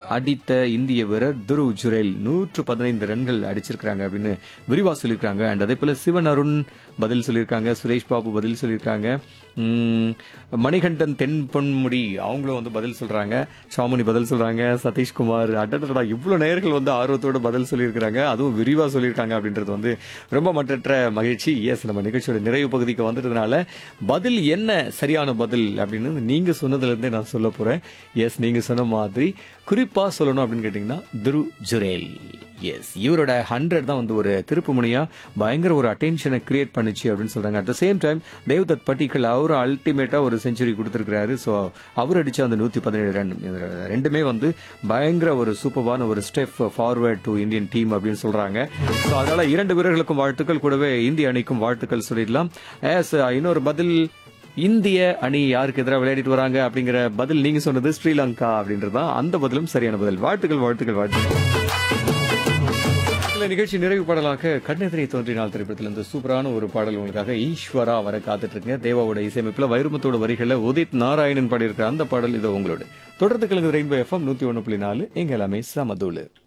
அடித்த இந்திய வீரர் துருவ் ஜுரேல் நூற்று பதினைந்து ரன்கள் அடிச்சிருக்காங்க அப்படின்னு விரிவா சொல்லியிருக்காங்க அண்ட் அதே போல சிவன் அருண் பதில் சொல்லியிருக்காங்க சுரேஷ் பாபு பதில் சொல்லியிருக்காங்க உம், மணிகண்டன் தென் பொன்முடி அவங்களும் வந்து பதில் சொல்றாங்க ஷாமுனி பதில் சொல்றாங்க சதீஷ்குமார் அடடா இவ்வளவு நேயர்கள் வந்து ஆர்வத்தோட பதில் சொல்லியிருக்காங்க அதுவும் விரிவா சொல்லியிருக்காங்க அப்படின்றது வந்து ரொம்ப மற்றற்ற மகிழ்ச்சி எஸ் நம்ம நிகழ்ச்சியோட நிறைவு பகுதிக்கு வந்துட்டதுனால பதில் என்ன சரியான பதில் அப்படின்னு நீங்க சொன்னதுல இருந்தே நான் சொல்ல போறேன் எஸ் நீங்க சொன்ன மாதிரி குறிப்பா சொல்லணும் அப்படின்னு கேட்டீங்கன்னா துரு ஜுரேல் எஸ் இவரோட ஹண்ட்ரட் தான் வந்து ஒரு திருப்பு முனையா பயங்கர ஒரு அட்டென்ஷனை கிரியேட் பண்ணுச்சு அப்படின்னு சொல்றாங்க at the same time Devdutt Padikkal அவர் அல்டிமேட்டா ஒரு செஞ்சுரி கொடுத்துருக்காரு ஸோ அவர் அடிச்ச அந்த நூத்தி பதினேழு ரன் இது ரெண்டுமே வந்து பயங்கர ஒரு சூப்பரான ஒரு step forward to Indian team அப்படின்னு சொல்றாங்க ஸோ அதனால இரண்டு வீரர்களுக்கும் வாழ்த்துக்கள் கூடவே இந்திய அணிக்கும் வாழ்த்துக்கள் சொல்லிடலாம் எஸ் இன்னொரு பதில் இந்திய அணி யாருக்கு எதிராக விளையாடிட்டு வராங்க அப்படிங்கிற பதில் நீங்க சொன்னது ஸ்ரீலங்கா அப்படின்றது தான் அந்த பதிலும் சரியான பதில் வாழ்த்துக்கள் வாழ்த்துக்கள் வாழ்த்துக்கள் இந்த நிகழ்ச்சி நிறைவு பாடலாக கண்ணெதிரை தோன்றினால் திரைப்படத்திலிருந்து சூப்பரான ஒரு பாடல் உங்களுக்காக ஈஸ்வரா வர காத்துட்டு இருக்கீங்க தேவாவோட இசையமைப்புல வைரமுத்தோட வரிகளை உதித் நாராயணன் பாடியிருக்கிற அந்த பாடல் இது உங்களோட தொடர்ந்து கிழங்கு ரெயின்போ எஃப்எம் நூத்தி ஒண்ணு புள்ளி நாலு எங்க எல்லாமே சமதூளு